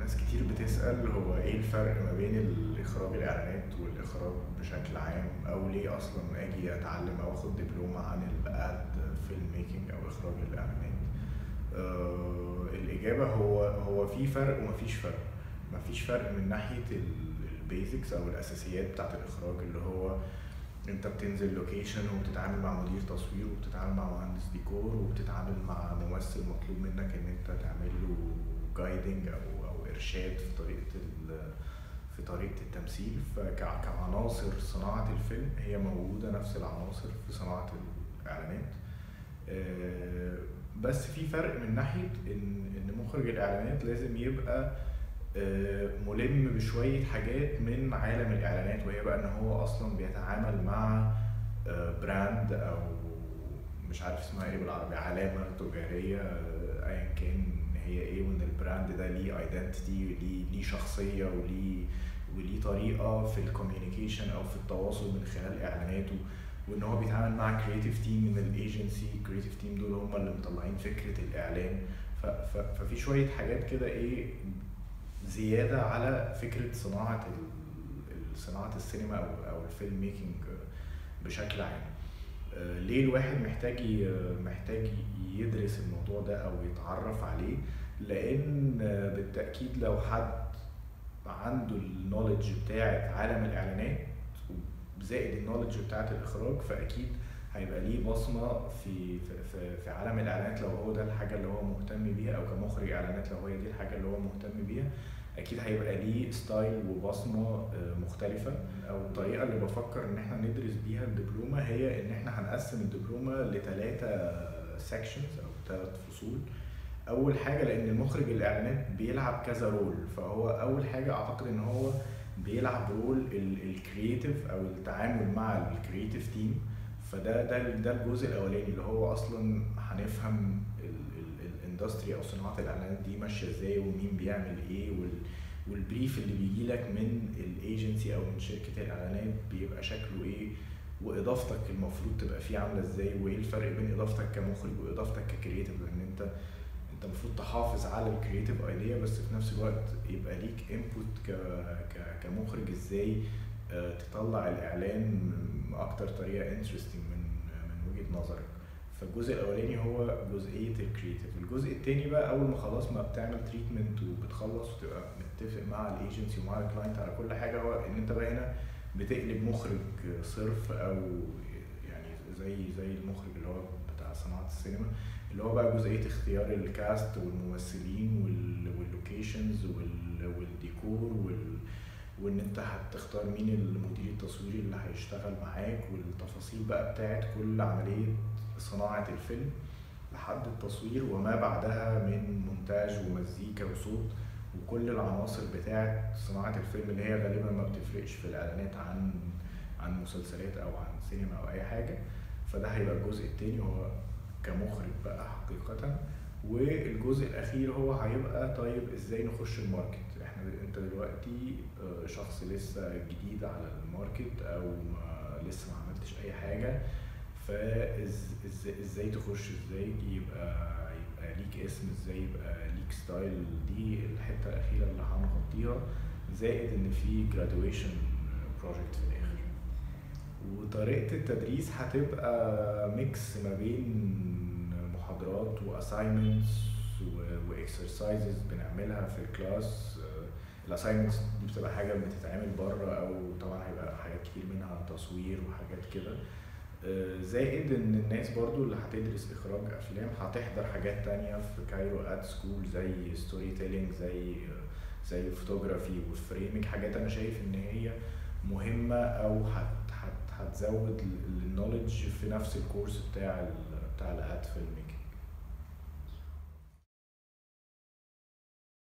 ناس كتير بتسأل هو ايه الفرق ما بين الاخراج الاعلانات والاخراج بشكل عام او ليه اصلا اجي اتعلم او اخد دبلومة عن الاد فيلم ميكنج او اخراج الاعلانات آه الاجابة هو هو في فرق ومفيش فرق مفيش فرق من ناحية البيزكس او الاساسيات بتاعت الاخراج اللي هو انت بتنزل لوكيشن وبتتعامل مع مدير تصوير وبتتعامل مع مهندس ديكور وبتتعامل مع ممثل مطلوب منك ان انت تعمل له جايدنج او او ارشاد في طريقه ال- في طريقه التمثيل فكعناصر صناعه الفيلم هي موجوده نفس العناصر في صناعه الاعلانات آه، بس في فرق من ناحيه ان ان مخرج الاعلانات لازم يبقى آه، ملم بشويه حاجات من عالم الاعلانات وهي بقى ان هو اصلا بيتعامل مع آه، براند او مش عارف اسمها ايه بالعربي علامه تجاريه آه، ايا كان هي ايه وان البراند ده ليه ايدنتيتي ليه ليه شخصيه وليه وليه طريقه في الكوميونيكيشن او في التواصل من خلال اعلاناته وان هو بيتعامل مع كريتيف تيم من الايجنسي كريتيف تيم دول هم اللي مطلعين فكره الاعلان ف- ف- ففي شويه حاجات كده ايه زياده على فكره صناعه ال- ال- صناعه السينما او او الفيلم ميكنج بشكل عام آه، ليه الواحد محتاج ي- محتاج يدرس الموضوع ده او يتعرف عليه لان آه، بالتاكيد لو حد عنده النولج بتاعه عالم الاعلانات زائد النولج بتاعه الاخراج فاكيد هيبقى ليه بصمه في في في, في عالم الاعلانات لو هو ده الحاجه اللي هو مهتم بيها او كمخرج اعلانات لو هي دي الحاجه اللي هو مهتم بيها اكيد هيبقى ليه ستايل وبصمه آه، مختلفه او الطريقه اللي بفكر ان احنا ندرس بيها الدبلومه هي ان احنا هنقسم الدبلومه لثلاثه سيكشنز او ثلاث فصول اول حاجه لان المخرج الاعلانات بيلعب كذا رول فهو اول حاجه اعتقد ان هو بيلعب رول الكرييتيف او التعامل مع الكرييتيف تيم فده ده ده الجزء الاولاني اللي هو اصلا هنفهم الاندستري او صناعه الاعلانات دي ماشيه ازاي ومين بيعمل ايه وال والبريف اللي بيجي لك من الايجنسي او من شركه الاعلانات بيبقى شكله ايه واضافتك المفروض تبقى فيه عامله ازاي وايه الفرق بين اضافتك كمخرج واضافتك ككرييتيف لان انت انت المفروض تحافظ على الكرييتيف ايديا بس في نفس الوقت يبقى ليك انبوت ك... ك... كمخرج ازاي آه، تطلع الاعلان اكتر طريقه انترستنج من من وجهه نظرك فالجزء الاولاني هو جزئيه الكرييتيف الجزء التاني بقى اول ما خلاص ما بتعمل تريتمنت وبتخلص وتبقى متفق مع الايجنسي ومع الكلاينت على كل حاجه هو ان انت بقى هنا بتقلب مخرج صرف او يعني زي زي المخرج اللي هو بتاع صناعه السينما اللي هو بقى جزئيه اختيار الكاست والممثلين وال- واللوكيشنز وال- والديكور وال وان انت هتختار مين المدير التصويري اللي هيشتغل معاك والتفاصيل بقى بتاعت كل عمليه صناعه الفيلم لحد التصوير وما بعدها من مونتاج ومزيكا وصوت وكل العناصر بتاعت صناعه الفيلم اللي هي غالبا ما بتفرقش في الاعلانات عن عن مسلسلات او عن سينما او اي حاجه فده هيبقى الجزء التاني هو كمخرج بقى حقيقة والجزء الأخير هو هيبقى طيب ازاي نخش الماركت احنا انت دلوقتي آه، شخص لسه جديد على الماركت او ما لسه ما عملتش اي حاجة فازاي تخش ازاي يبقى يبقى ليك اسم ازاي يبقى ليك ستايل دي الحتة الأخيرة اللي هنغطيها زائد ان في graduation بروجكت في الآخر وطريقة التدريس هتبقى ميكس ما بين محاضرات واساينمنتس واكسرسايزز بنعملها في الكلاس الاساينمنتس دي بتبقى حاجة بتتعمل بره او طبعا هيبقى حاجات كتير منها تصوير وحاجات كده آه، زائد ان الناس برضو اللي هتدرس اخراج افلام هتحضر حاجات تانية في كايرو اد سكول زي ستوري تيلينج زي زي الفوتوغرافي والفريمنج حاجات انا شايف ان هي مهمه او هت هت هتزود النولج في نفس الكورس بتاع ال بتاع الاد فيلمينج